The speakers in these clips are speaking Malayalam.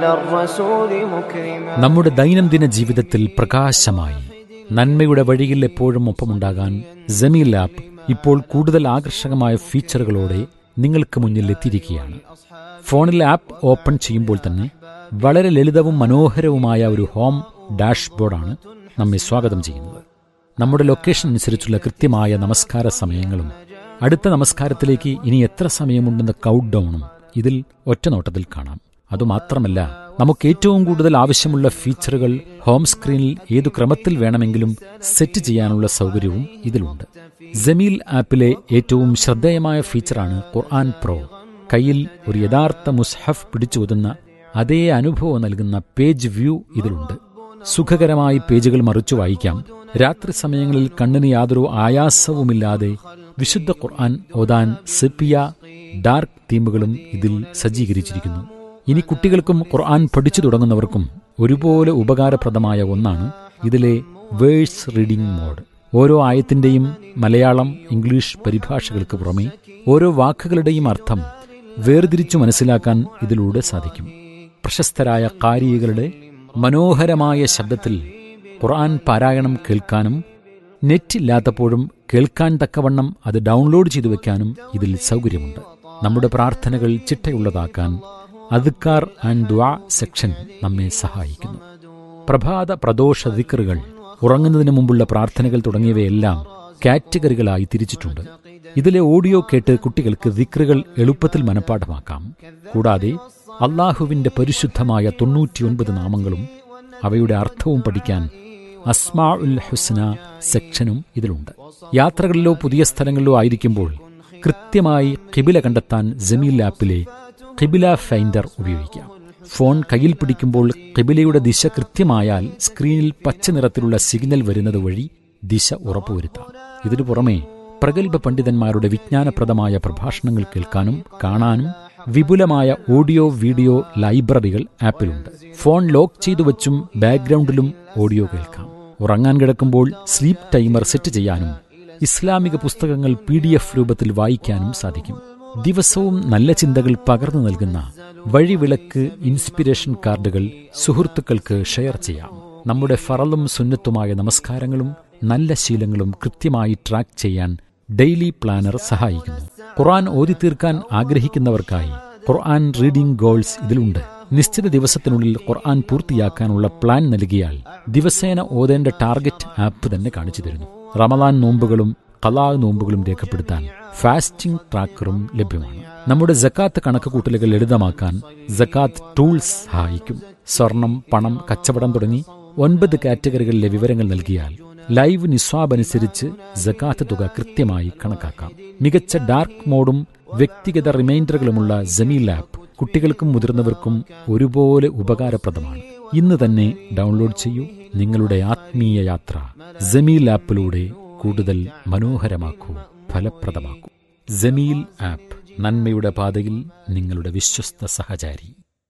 الرسول مكرما നമ്മുടെ ദൈനംദിന ജീവിതത്തിൽ പ്രകാശമായി നന്മയുടെ വഴിയിൽ എപ്പോഴും ഒപ്പമുണ്ടാകാൻ ജമീൽ ആപ്പ് ഇപ്പോൾ കൂടുതൽ ആകർഷകമായ ഫീച്ചറുകളോടെ നിങ്ങൾക്ക് മുന്നിൽ എത്തിയിരിക്കുകയാണ് ഫോണിൽ ആപ്പ് ഓപ്പൺ ചെയ്യുമ്പോൾ തന്നെ വളരെ ലളിതവും മനോഹരവുമായ ഒരു ഹോം ഡാഷ്ബോർഡാണ് നമ്മെ സ്വാഗതം ചെയ്യുന്നത് നമ്മുടെ ലൊക്കേഷൻ അനുസരിച്ചുള്ള കൃത്യമായ നമസ്കാര സമയങ്ങളും അടുത്ത നമസ്കാരത്തിലേക്ക് ഇനി എത്ര സമയമുണ്ടെന്ന കൗണ്ട് ഡൗണും ഇതിൽ ഒറ്റനോട്ടത്തിൽ കാണാം അതുമാത്രമല്ല നമുക്ക് ഏറ്റവും കൂടുതൽ ആവശ്യമുള്ള ഫീച്ചറുകൾ ഹോം സ്ക്രീനിൽ ഏതു ക്രമത്തിൽ വേണമെങ്കിലും സെറ്റ് ചെയ്യാനുള്ള സൗകര്യവും ഇതിലുണ്ട് ജമീൽ ആപ്പിലെ ഏറ്റവും ശ്രദ്ധേയമായ ഫീച്ചറാണ് ഖുർആൻ പ്രോ കയ്യിൽ ഒരു യഥാർത്ഥ മുസ്ഹഫ് പിടിച്ചോതുന്ന അതേ അനുഭവം നൽകുന്ന പേജ് വ്യൂ ഇതിലുണ്ട് സുഖകരമായി പേജുകൾ മറിച്ചു വായിക്കാം രാത്രി സമയങ്ങളിൽ കണ്ണിന് യാതൊരു ആയാസവുമില്ലാതെ വിശുദ്ധ ഖുർആൻ ഓതാൻ സെപ്പിയ ഡാർക്ക് തീമുകളും ഇതിൽ സജ്ജീകരിച്ചിരിക്കുന്നു ഇനി കുട്ടികൾക്കും ഖുർആൻ പഠിച്ചു തുടങ്ങുന്നവർക്കും ഒരുപോലെ ഉപകാരപ്രദമായ ഒന്നാണ് ഇതിലെ വേഴ്സ് റീഡിംഗ് മോഡ് ഓരോ ആയത്തിന്റെയും മലയാളം ഇംഗ്ലീഷ് പരിഭാഷകൾക്ക് പുറമെ ഓരോ വാക്കുകളുടെയും അർത്ഥം വേർതിരിച്ചു മനസ്സിലാക്കാൻ ഇതിലൂടെ സാധിക്കും പ്രശസ്തരായ കാരികളുടെ മനോഹരമായ ശബ്ദത്തിൽ ഖുർആൻ പാരായണം കേൾക്കാനും നെറ്റ് ഇല്ലാത്തപ്പോഴും കേൾക്കാൻ തക്കവണ്ണം അത് ഡൗൺലോഡ് ചെയ്തു വെക്കാനും ഇതിൽ സൗകര്യമുണ്ട് നമ്മുടെ പ്രാർത്ഥനകൾ ചിട്ടയുള്ളതാക്കാൻ അദ്ക്കാർ ആൻഡ് ദ്വാ സെക്ഷൻ നമ്മെ സഹായിക്കുന്നു പ്രഭാത പ്രദോഷ ദിക്കറുകൾ ഉറങ്ങുന്നതിന് മുമ്പുള്ള പ്രാർത്ഥനകൾ തുടങ്ങിയവയെല്ലാം കാറ്റഗറികളായി തിരിച്ചിട്ടുണ്ട് ഇതിലെ ഓഡിയോ കേട്ട് കുട്ടികൾക്ക് ദിക്റുകൾ എളുപ്പത്തിൽ മനഃപ്പാഠമാക്കാം കൂടാതെ അള്ളാഹുവിന്റെ പരിശുദ്ധമായ തൊണ്ണൂറ്റിയൊൻപത് നാമങ്ങളും അവയുടെ അർത്ഥവും പഠിക്കാൻ അസ്മാ ഉൽ ഹുസ്ന സെക്ഷനും ഇതിലുണ്ട് യാത്രകളിലോ പുതിയ സ്ഥലങ്ങളിലോ ആയിരിക്കുമ്പോൾ കൃത്യമായി കിബില കണ്ടെത്താൻ ജമീൽ ആപ്പിലെ കിബില ഫൈൻഡർ ഉപയോഗിക്കാം ഫോൺ കയ്യിൽ പിടിക്കുമ്പോൾ കിബിലയുടെ ദിശ കൃത്യമായാൽ സ്ക്രീനിൽ പച്ച നിറത്തിലുള്ള സിഗ്നൽ വരുന്നത് വഴി ദിശ ഉറപ്പുവരുത്താം ഇതിനു പുറമെ പ്രഗത്ഭ പണ്ഡിതന്മാരുടെ വിജ്ഞാനപ്രദമായ പ്രഭാഷണങ്ങൾ കേൾക്കാനും കാണാനും വിപുലമായ ഓഡിയോ വീഡിയോ ലൈബ്രറികൾ ആപ്പിലുണ്ട് ഫോൺ ലോക്ക് ചെയ്തു വച്ചും ബാക്ക്ഗ്രൗണ്ടിലും ഓഡിയോ കേൾക്കാം ഉറങ്ങാൻ കിടക്കുമ്പോൾ സ്ലീപ്പ് ടൈമർ സെറ്റ് ചെയ്യാനും ഇസ്ലാമിക പുസ്തകങ്ങൾ പി ഡി എഫ് രൂപത്തിൽ വായിക്കാനും സാധിക്കും ദിവസവും നല്ല ചിന്തകൾ പകർന്നു നൽകുന്ന വഴിവിളക്ക് ഇൻസ്പിരേഷൻ കാർഡുകൾ സുഹൃത്തുക്കൾക്ക് ഷെയർ ചെയ്യാം നമ്മുടെ ഫറലും സുന്നത്തുമായ നമസ്കാരങ്ങളും നല്ല ശീലങ്ങളും കൃത്യമായി ട്രാക്ക് ചെയ്യാൻ ഡെയിലി പ്ലാനർ സഹായിക്കുന്നു ഖുർആൻ ഓതി തീർക്കാൻ ആഗ്രഹിക്കുന്നവർക്കായി ഖുർആൻ റീഡിംഗ് ഗോൾസ് ഇതിലുണ്ട് നിശ്ചിത ദിവസത്തിനുള്ളിൽ ഖുർആൻ പൂർത്തിയാക്കാനുള്ള പ്ലാൻ നൽകിയാൽ ദിവസേന ഓതേണ്ട ടാർഗറ്റ് ആപ്പ് തന്നെ കാണിച്ചു തരുന്നു റമദാൻ നോമ്പുകളും കലാ നോമ്പുകളും രേഖപ്പെടുത്താൻ ഫാസ്റ്റിംഗ് ട്രാക്കറും ലഭ്യമാണ് നമ്മുടെ ജക്കാത്ത് കണക്കുകൂട്ടലുകൾ ലളിതമാക്കാൻ ജക്കാത്ത് ടൂൾസ് സഹായിക്കും സ്വർണം പണം കച്ചവടം തുടങ്ങി ഒൻപത് കാറ്റഗറികളിലെ വിവരങ്ങൾ നൽകിയാൽ ലൈവ് നിസ്വാബ് അനുസരിച്ച് ജക്കാത്ത് തുക കൃത്യമായി കണക്കാക്കാം മികച്ച ഡാർക്ക് മോഡും വ്യക്തിഗത റിമൈൻഡറുകളുമുള്ള ജമീൽ ആപ്പ് കുട്ടികൾക്കും മുതിർന്നവർക്കും ഒരുപോലെ ഉപകാരപ്രദമാണ് ഇന്ന് തന്നെ ഡൗൺലോഡ് ചെയ്യൂ നിങ്ങളുടെ ആത്മീയ യാത്ര ജമീൽ ആപ്പിലൂടെ കൂടുതൽ മനോഹരമാക്കൂ ഫലപ്രദമാക്കൂ ജമീൽ ആപ്പ് നന്മയുടെ പാതയിൽ നിങ്ങളുടെ വിശ്വസ്ത സഹചാരി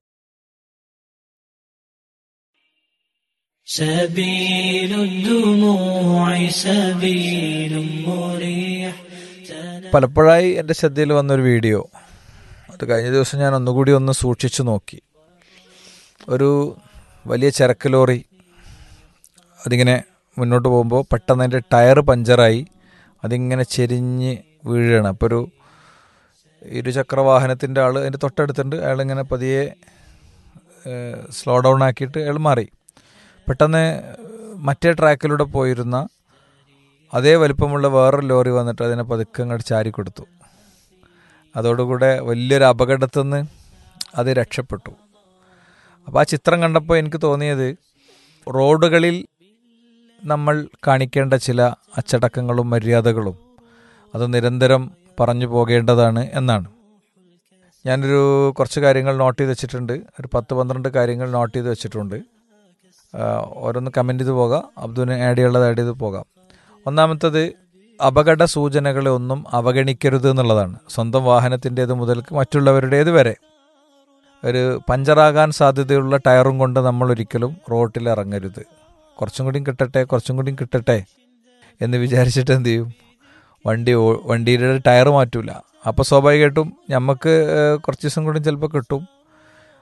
سبيل الدموع سبيل مريح പലപ്പോഴായി എൻ്റെ ശ്രദ്ധയിൽ വന്നൊരു വീഡിയോ അത് കഴിഞ്ഞ ദിവസം ഞാൻ ഒന്നുകൂടി ഒന്ന് സൂക്ഷിച്ചു നോക്കി ഒരു വലിയ ചരക്ക് ലോറി അതിങ്ങനെ മുന്നോട്ട് പോകുമ്പോൾ പെട്ടെന്ന് അതിൻ്റെ ടയർ പഞ്ചറായി അതിങ്ങനെ ചെരിഞ്ഞ് വീഴുകയാണ് അപ്പോൾ ഒരു ഇരുചക്ര വാഹനത്തിൻ്റെ ആൾ അതിൻ്റെ തൊട്ടടുത്തുണ്ട് അയാളിങ്ങനെ പതിയെ സ്ലോ ഡൗൺ ആക്കിയിട്ട് അയാൾ മാറി പെട്ടെന്ന് മറ്റേ ട്രാക്കിലൂടെ പോയിരുന്ന അതേ വലിപ്പമുള്ള വേറൊരു ലോറി വന്നിട്ട് അതിനെ പതുക്കെ അങ്ങോട്ട് ചാരി കൊടുത്തു അതോടുകൂടെ വലിയൊരു അപകടത്തിൽ നിന്ന് അത് രക്ഷപ്പെട്ടു അപ്പോൾ ആ ചിത്രം കണ്ടപ്പോൾ എനിക്ക് തോന്നിയത് റോഡുകളിൽ നമ്മൾ കാണിക്കേണ്ട ചില അച്ചടക്കങ്ങളും മര്യാദകളും അത് നിരന്തരം പറഞ്ഞു പോകേണ്ടതാണ് എന്നാണ് ഞാനൊരു കുറച്ച് കാര്യങ്ങൾ നോട്ട് ചെയ്ത് വെച്ചിട്ടുണ്ട് ഒരു പത്ത് പന്ത്രണ്ട് കാര്യങ്ങൾ നോട്ട് ചെയ്ത് വെച്ചിട്ടുണ്ട് ആ, ഓരോന്ന് കമൻറ്റ് ചെയ്ത് പോകാം അബ്ദുവിന് ആഡ് ചെയ്യാനുള്ളത് ആഡ് ചെയ്ത് പോകാം ഒന്നാമത്തത് അപകട സൂചനകളെ ഒന്നും അവഗണിക്കരുത് എന്നുള്ളതാണ് സ്വന്തം വാഹനത്തിൻ്റേത് മുതൽക്ക് മറ്റുള്ളവരുടേത് വരെ ഒരു പഞ്ചറാകാൻ സാധ്യതയുള്ള ടയറും കൊണ്ട് നമ്മൾ ഒരിക്കലും റോട്ടിൽ ഇറങ്ങരുത് കുറച്ചും കൂടിയും കിട്ടട്ടെ കുറച്ചും കൂടിയും കിട്ടട്ടെ എന്ന് വിചാരിച്ചിട്ട് എന്ത് ചെയ്യും വണ്ടി ഓ- വണ്ടിയുടെ ടയർ മാറ്റൂല അപ്പോൾ സ്വാഭാവികമായിട്ടും നമുക്ക് ഏഹ്, കുറച്ച് ദിവസം കൂടി ചിലപ്പോൾ കിട്ടും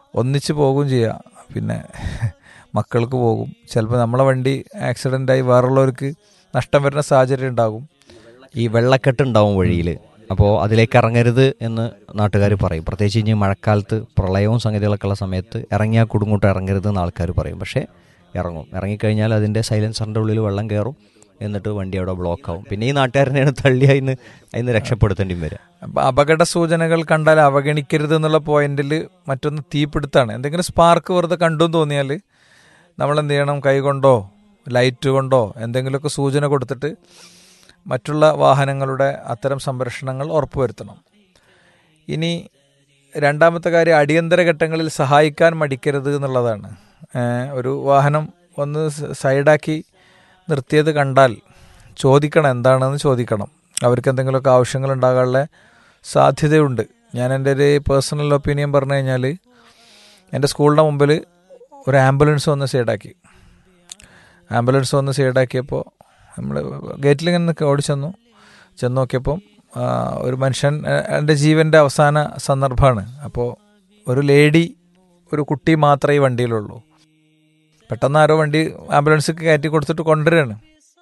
ഒന്നിച്ച് പോകുകയും ചെയ്യാം പിന്നെ മക്കൾക്ക് പോകും ചിലപ്പോൾ നമ്മളെ വണ്ടി ആക്സിഡൻ്റായി വേറുള്ളവർക്ക് നഷ്ടം വരുന്ന സാഹചര്യം ഉണ്ടാകും ഈ വെള്ളക്കെട്ട് ഉണ്ടാവും വഴിയിൽ അപ്പോൾ അതിലേക്ക് ഇറങ്ങരുത് എന്ന് നാട്ടുകാർ പറയും പ്രത്യേകിച്ച് ഇനി മഴക്കാലത്ത് പ്രളയവും സംഗതികളൊക്കെ ഉള്ള സമയത്ത് ഇറങ്ങിയാൽ കുടുങ്ങോട്ട് ഇറങ്ങരുത് എന്ന് ആൾക്കാർ പറയും പക്ഷേ ഇറങ്ങും ഇറങ്ങിക്കഴിഞ്ഞാൽ അതിൻ്റെ സൈലൻസറിൻ്റെ ഉള്ളിൽ വെള്ളം കയറും എന്നിട്ട് വണ്ടി അവിടെ ബ്ലോക്ക് ആവും പിന്നെ ഈ നാട്ടുകാരനെയാണ് തള്ളി അതിന് അതിന് രക്ഷപ്പെടുത്തേണ്ടി വരിക അപ്പം അപകട സൂചനകൾ കണ്ടാൽ അവഗണിക്കരുത് എന്നുള്ള പോയിന്റിൽ മറ്റൊന്ന് തീപിടുത്താണ് എന്തെങ്കിലും സ്പാർക്ക് വെറുതെ കണ്ടു എന്ന് തോന്നിയാൽ നമ്മൾ എന്ത് ചെയ്യണം കൈ കൊണ്ടോ ലൈറ്റ് കൊണ്ടോ എന്തെങ്കിലുമൊക്കെ സൂചന കൊടുത്തിട്ട് മറ്റുള്ള വാഹനങ്ങളുടെ അത്തരം സംരക്ഷണങ്ങൾ ഉറപ്പുവരുത്തണം ഇനി രണ്ടാമത്തെ കാര്യം അടിയന്തര ഘട്ടങ്ങളിൽ സഹായിക്കാൻ മടിക്കരുത് എന്നുള്ളതാണ് ഏഹ് ഒരു വാഹനം ഒന്ന് സ- സൈഡാക്കി നിർത്തിയത് കണ്ടാൽ ചോദിക്കണം എന്താണെന്ന് ചോദിക്കണം അവർക്ക് എന്തെങ്കിലുമൊക്കെ ആവശ്യങ്ങൾ ഉണ്ടാകാനുള്ള സാധ്യതയുണ്ട് ഞാൻ എൻ്റെ ഒരു പേഴ്സണൽ ഒപ്പീനിയൻ പറഞ്ഞു കഴിഞ്ഞാൽ എൻ്റെ സ്കൂളിൻ്റെ മുമ്പിൽ ഒരു ആംബുലൻസ് വന്ന് സൈഡാക്കി ആംബുലൻസ് വന്ന് സൈഡാക്കിയപ്പോൾ നമ്മൾ ഗേറ്റിൽ ഇങ്ങനെ നിൽക്ക ഓടിച്ചെന്നു ചെന്ന് നോക്കിയപ്പം ആ, ഒരു മനുഷ്യൻ ആ, എൻ്റെ ജീവൻ്റെ അവസാന സന്ദർഭമാണ് അപ്പോൾ ഒരു ലേഡി ഒരു കുട്ടി മാത്രമേ ഈ വണ്ടിയിലുള്ളൂ പെട്ടെന്ന് ആരോ വണ്ടി ആംബുലൻസ് കയറ്റി കൊടുത്തിട്ട് കൊണ്ടുവരികയാണ്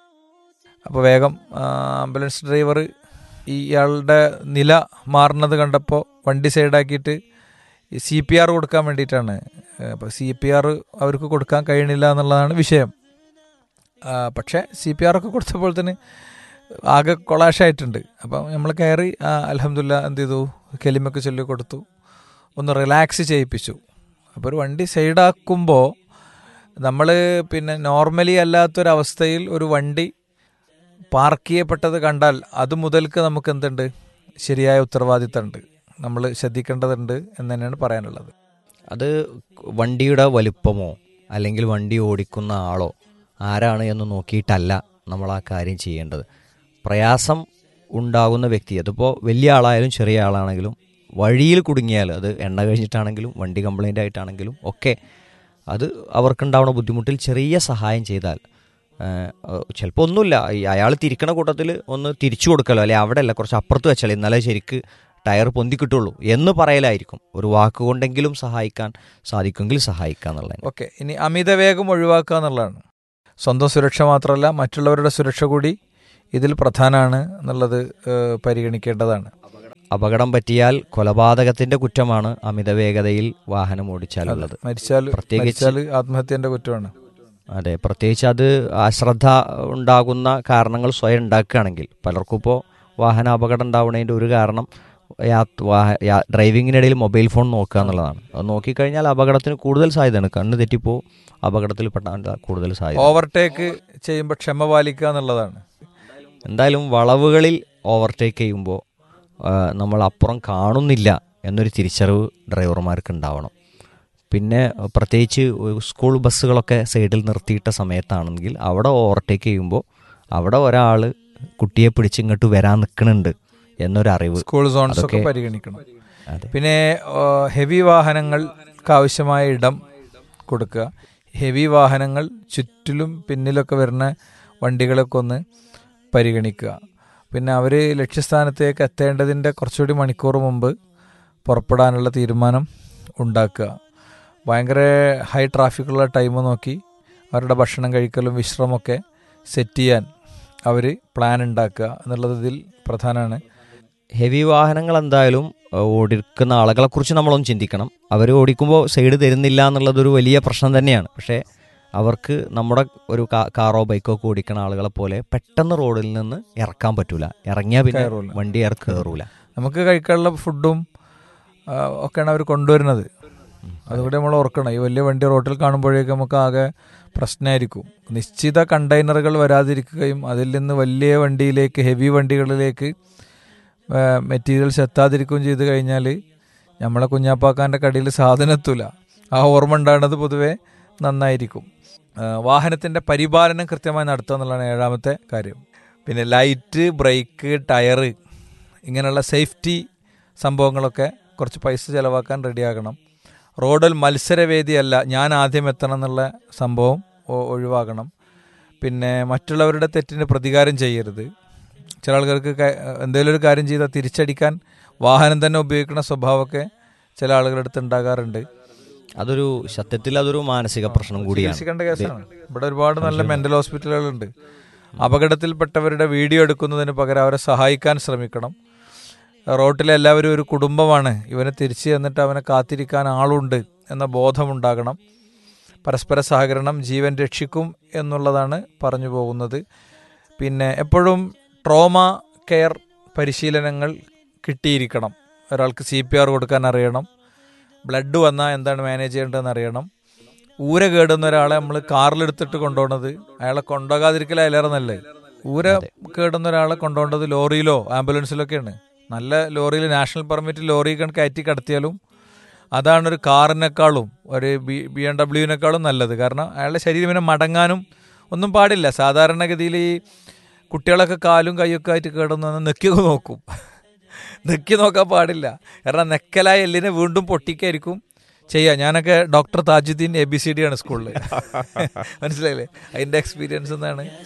അപ്പോൾ വേഗം ആ, ആംബുലൻസ് ഡ്രൈവർ ഇയാളുടെ നില മാറുന്നത് കണ്ടപ്പോൾ വണ്ടി സൈഡാക്കിയിട്ട് സി പി ആർ കൊടുക്കാൻ വേണ്ടിയിട്ടാണ് അപ്പോൾ സി പി ആർ അവർക്ക് കൊടുക്കാൻ കഴിയണില്ല എന്നുള്ളതാണ് വിഷയം ആ, പക്ഷേ സി പി ആർ ഒക്കെ കൊടുത്തപ്പോൾ തന്നെ ആകെ കൊളാഷായിട്ടുണ്ട് അപ്പം നമ്മൾ കയറി അലഹമില്ല എന്ത് ചെയ്തു കെലിമൊക്കെ ചൊല്ലി കൊടുത്തു ഒന്ന് റിലാക്സ് ചെയ്യിപ്പിച്ചു അപ്പോൾ ഒരു വണ്ടി സൈഡാക്കുമ്പോൾ നമ്മൾ പിന്നെ നോർമലി അല്ലാത്തൊരവസ്ഥയിൽ ഒരു വണ്ടി പാർക്ക് ചെയ്യപ്പെട്ടത് കണ്ടാൽ അത് മുതൽക്ക് നമുക്ക് എന്തുണ്ട് ശരിയായ ഉത്തരവാദിത്തമുണ്ട് നമ്മൾ ശ്രദ്ധിക്കേണ്ടതുണ്ട് എന്ന് തന്നെയാണ് പറയാനുള്ളത് അത് വണ്ടിയുടെ വലുപ്പമോ അല്ലെങ്കിൽ വണ്ടി ഓടിക്കുന്ന ആളോ ആരാണ് എന്ന് നോക്കിയിട്ടല്ല നമ്മൾ ആ കാര്യം ചെയ്യേണ്ടത് പ്രയാസം ഉണ്ടാകുന്ന വ്യക്തി അതിപ്പോൾ വലിയ ആളായാലും ചെറിയ ആളാണെങ്കിലും വഴിയിൽ കുടുങ്ങിയാൽ അത് എണ്ണ കഴിഞ്ഞിട്ടാണെങ്കിലും വണ്ടി കംപ്ലൈൻ്റ് ആയിട്ടാണെങ്കിലും ഒക്കെ അത് അവർക്കുണ്ടാവുന്ന ബുദ്ധിമുട്ടിൽ ചെറിയ സഹായം ചെയ്താൽ ചിലപ്പോൾ ഒന്നുമില്ല ഈ അയാൾ തിരിക്കണ കൂട്ടത്തിൽ ഒന്ന് തിരിച്ചു കൊടുക്കലോ അല്ലെ അവിടെ അല്ല കുറച്ച് അപ്പുറത്ത് വെച്ചാൽ എന്നാലേ ശരിക്ക് ടയർ പൊന്തി കിട്ടുള്ളൂ എന്ന് പറയലായിരിക്കും ഒരു വാക്കുകൊണ്ടെങ്കിലും സഹായിക്കാൻ സാധിക്കുമെങ്കിൽ സഹായിക്കുക എന്നുള്ളത് ഓക്കെ ഇനി അമിതവേഗം ഒഴിവാക്കുക എന്നുള്ളതാണ് സ്വന്തം സുരക്ഷ മാത്രമല്ല മറ്റുള്ളവരുടെ സുരക്ഷ കൂടി ഇതിൽ പ്രധാനമാണ് എന്നുള്ളത് ഏഹ്, പരിഗണിക്കേണ്ടതാണ് അപകടം പറ്റിയാൽ കൊലപാതകത്തിന്റെ കുറ്റമാണ് അമിതവേഗതയിൽ വാഹനം ഓടിച്ചാലുള്ളത് മരിച്ചാൽ പ്രത്യേകിച്ച് മരിച്ചാൽ ആത്മഹത്യന്റെ കുറ്റമാണ് അതെ പ്രത്യേകിച്ച് അത് അശ്രദ്ധ ഉണ്ടാകുന്ന കാരണങ്ങൾ സ്വയം ഉണ്ടാക്കുകയാണെങ്കിൽ പലർക്കും ഇപ്പോൾ വാഹന അപകടം ഉണ്ടാവുന്നതിൻ്റെ ഒരു കാരണം യാ- വാഹ- യാ- ഡ്രൈവിങ്ങിനിടയിൽ മൊബൈൽ ഫോൺ നോക്കുക എന്നുള്ളതാണ് അത് നോക്കിക്കഴിഞ്ഞാൽ അപകടത്തിന് കൂടുതൽ സാധ്യതയാണ് കണ്ണ് തെറ്റിപ്പോ അപകടത്തിൽ പെട്ടാൻ കൂടുതൽ സാധ്യത ഓവർടേക്ക് ചെയ്യുമ്പോൾ ക്ഷമ പാലിക്കുക എന്നുള്ളതാണ് എന്തായാലും വളവുകളിൽ ഓവർടേക്ക് ചെയ്യുമ്പോൾ നമ്മൾ അപ്പുറം കാണുന്നില്ല എന്നൊരു തിരിച്ചറിവ് ഡ്രൈവർമാർക്ക് ഉണ്ടാവണം പിന്നെ പ്രത്യേകിച്ച് സ്കൂൾ ബസ്സുകളൊക്കെ സൈഡിൽ നിർത്തിയിട്ട സമയത്താണെങ്കിൽ അവിടെ ഓവർടേക്ക് ചെയ്യുമ്പോൾ അവിടെ ഒരാൾ കുട്ടിയെ പിടിച്ചിങ്ങോട്ട് വരാൻ നിൽക്കുന്നുണ്ട് എന്നൊരറിവ് സ്കൂൾ സോൺസ് ഒക്കെ അതൊക്കെ- പരിഗണിക്കണം അതെ പിന്നെ ഹെവി വാഹനങ്ങൾക്ക് ആവശ്യമായ ഇടം കൊടുക്കുക ഹെവി വാഹനങ്ങൾ ചുറ്റിലും പിന്നിലൊക്കെ വരുന്ന വണ്ടികളൊക്കെ ഒന്ന് പരിഗണിക്കുക പിന്നെ അവർ ലക്ഷ്യസ്ഥാനത്തേക്ക് എത്തേണ്ടതിൻ്റെ കുറച്ചുകൂടി മണിക്കൂർ മുമ്പ് പുറപ്പെടാനുള്ള തീരുമാനം ഉണ്ടാക്കുക ഭയങ്കര ഹൈ ട്രാഫിക്കുള്ള ടൈം നോക്കി അവരുടെ ഭക്ഷണം കഴിക്കലും വിശ്രമമൊക്കെ സെറ്റ് ചെയ്യാൻ അവർ പ്ലാൻ ഉണ്ടാക്കുക എന്നുള്ളത് ഇതിൽ പ്രധാനമാണ് ഹെവി വാഹനങ്ങൾ എന്തായാലും ഏഹ്, ഓടിക്കുന്ന ആളുകളെ കുറിച്ച് നമ്മളൊന്ന് ചിന്തിക്കണം അവർ ഓടിക്കുമ്പോൾ സൈഡ് തരുന്നില്ല എന്നുള്ളതൊരു വലിയ പ്രശ്നം തന്നെയാണ് പക്ഷേ അവർക്ക് നമ്മുടെ ഒരു കാ- കാറോ ബൈക്കോ ഒക്കെ ഓടിക്കുന്ന ആളുകളെ പോലെ പെട്ടെന്ന് റോഡിൽ നിന്ന് ഇറക്കാൻ പറ്റൂല ഇറങ്ങിയാൽ പിന്നെ കയറൂല. വണ്ടി ഇറ കയറൂല നമുക്ക് കഴിക്കാനുള്ള ഫുഡും ആ, ഒക്കെയാണ് അവർ കൊണ്ടുവരുന്നത് അതുകൂടി നമ്മൾ ഓർക്കണം ഈ വലിയ വണ്ടി റോട്ടിൽ കാണുമ്പോഴേക്കും നമുക്ക് ആകെ പ്രശ്നമായിരിക്കും നിശ്ചിത കണ്ടെയ്നറുകൾ വരാതിരിക്കുകയും അതിൽ നിന്ന് വലിയ വണ്ടിയിലേക്ക് ഹെവി വണ്ടികളിലേക്ക് മെറ്റീരിയൽസ് എത്താതിരിക്കുകയും ചെയ്ത് കഴിഞ്ഞാൽ നമ്മളെ കുഞ്ഞാപ്പാക്കാൻ്റെ കടയിൽ സാധനം എത്തൂല ആ ഓർമ്മ ഉണ്ടാകുന്നത് പൊതുവേ നന്നായിരിക്കും ആ, വാഹനത്തിൻ്റെ പരിപാലനം കൃത്യമായി നടത്തുക എന്നുള്ളതാണ് ഏഴാമത്തെ കാര്യം പിന്നെ ലൈറ്റ് ബ്രേക്ക് ടയറ് ഇങ്ങനെയുള്ള സേഫ്റ്റി സംഭവങ്ങളൊക്കെ കുറച്ച് പൈസ ചിലവാക്കാൻ റെഡിയാകണം റോഡിൽ മത്സരവേദിയല്ല ഞാൻ ആദ്യം എത്തണം എന്നുള്ള സംഭവം ഒ- ഒഴിവാക്കണം പിന്നെ മറ്റുള്ളവരുടെ തെറ്റിന് പ്രതികാരം ചെയ്യരുത് ചില ആളുകൾക്ക് ക- എന്തെങ്കിലും ഒരു കാര്യം ചെയ്താൽ തിരിച്ചടിക്കാൻ വാഹനം തന്നെ ഉപയോഗിക്കുന്ന സ്വഭാവമൊക്കെ ചില ആളുകളുടെ അടുത്ത് ഉണ്ടാകാറുണ്ട് അതൊരു സത്യത്തിൽ അതൊരു മാനസിക പ്രശ്നം കൂടിയാണ് ചികിത്സിക്കേണ്ട കേസാണ് ഇവിടെ ഒരുപാട് നല്ല മെന്റൽ ഹോസ്പിറ്റലുകളുണ്ട് അപകടത്തിൽപ്പെട്ടവരുടെ വീഡിയോ എടുക്കുന്നതിന് പകരം അവരെ സഹായിക്കാൻ ശ്രമിക്കണം റോട്ടിലെ എല്ലാവരും ഒരു കുടുംബമാണ് ഇവനെ തിരിച്ചു എന്നിട്ട് അവനെ കാത്തിരിക്കാൻ ആളുണ്ട് എന്ന ബോധമുണ്ടാകണം പരസ്പര സഹകരണം ജീവൻ രക്ഷിക്കും എന്നുള്ളതാണ് പറഞ്ഞു പോകുന്നത് പിന്നെ എപ്പോഴും ട്രോമ കെയർ പരിശീലനങ്ങൾ കിട്ടിയിരിക്കണം ഒരാൾക്ക് സി പി ആർ കൊടുക്കാൻ അറിയണം ബ്ലഡ് വന്നാൽ എന്താണ് മാനേജ് ചെയ്യേണ്ടതെന്ന് അറിയണം ഊര കേടുന്ന ഒരാളെ നമ്മൾ കാറിലെടുത്തിട്ട് കൊണ്ടുപോകുന്നത് അയാളെ കൊണ്ടുപോകാതിരിക്കല അതിലേറെ നല്ലത് ഊര കേടുന്ന ഒരാളെ കൊണ്ടുപോകേണ്ടത് ലോറിയിലോ ആംബുലൻസിലൊക്കെയാണ് നല്ല ലോറിയിൽ നാഷണൽ പെർമിറ്റ് ലോറി കയറ്റി കടത്തിയാലും അതാണ് ഒരു കാറിനേക്കാളും ഒരു ബി ബി എം ഡബ്ല്യുവിനേക്കാളും നല്ലത് കാരണം അയാളുടെ ശരീരം ഇങ്ങനെ മടങ്ങാനും ഒന്നും പാടില്ല സാധാരണഗതിയിൽ ഈ കുട്ടികളൊക്കെ കാലും കൈയൊക്കെ ആയിട്ട് കേടുന്ന നെക്കിയൊക്കെ നോക്കും നെക്കി നോക്കാൻ പാടില്ല കാരണം നെക്കലായ എല്ലിനെ വീണ്ടും പൊട്ടിക്കായിരിക്കും ചെയ്യാം ഞാനൊക്കെ doctor Thajudeen A B C D ആണ് സ്കൂളിൽ മനസ്സിലായില്ലേ അതിൻ്റെ എക്സ്പീരിയൻസ് എന്നാണ്